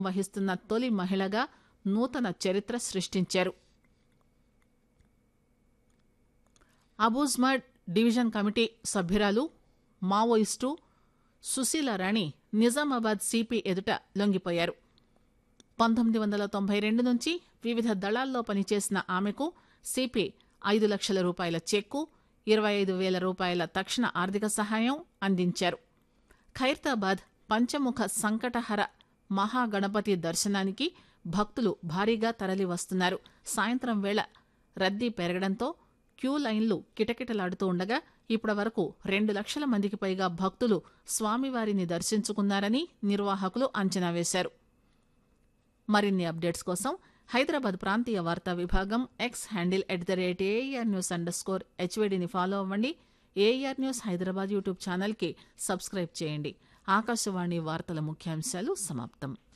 వహిస్తున్న తొలి మహిళగా నూతన చరిత్ర సృష్టించారు అబూజ్మడ్ డివిజన్ కమిటీ సభ్యురాలు మావోయిస్టు సుశీలారాణి నిజామాబాద్ సిపి ఎదుట లొంగిపోయారు పంతొమ్మిది వందల తొంభై రెండు నుంచి వివిధ దళాల్లో పనిచేసిన ఆమెకు సిపి ఐదు లక్షల రూపాయల చెక్కు ఇరవై ఐదు వేల రూపాయల తక్షణ ఆర్థిక సహాయం అందించారు ఖైరతాబాద్ పంచముఖ సంకటహర మహాగణపతి దర్శనానికి భక్తులు భారీగా తరలివస్తున్నారు సాయంత్రం వేళ రద్దీ పెరగడంతో క్యూ లైన్లు కిటకిటలాడుతూ ఉండగా ఇప్పటి వరకు రెండు లక్షల మందికి పైగా భక్తులు స్వామివారిని దర్శించుకున్నారని నిర్వాహకులు అంచనా వేశారు మరిన్ని అప్డేట్స్ కోసం హైదరాబాద్ ప్రాంతీయ వార్తా విభాగం X handle at the rate AIR news under score హెచ్వేడిని ఫాలో అవ్వండి ఏఆర్ న్యూస్ హైదరాబాద్ యూట్యూబ్ ఛానల్కి సబ్స్క్రైబ్ చేయండి ఆకాశవాణి వార్తల ముఖ్యాంశాలు సమాప్తం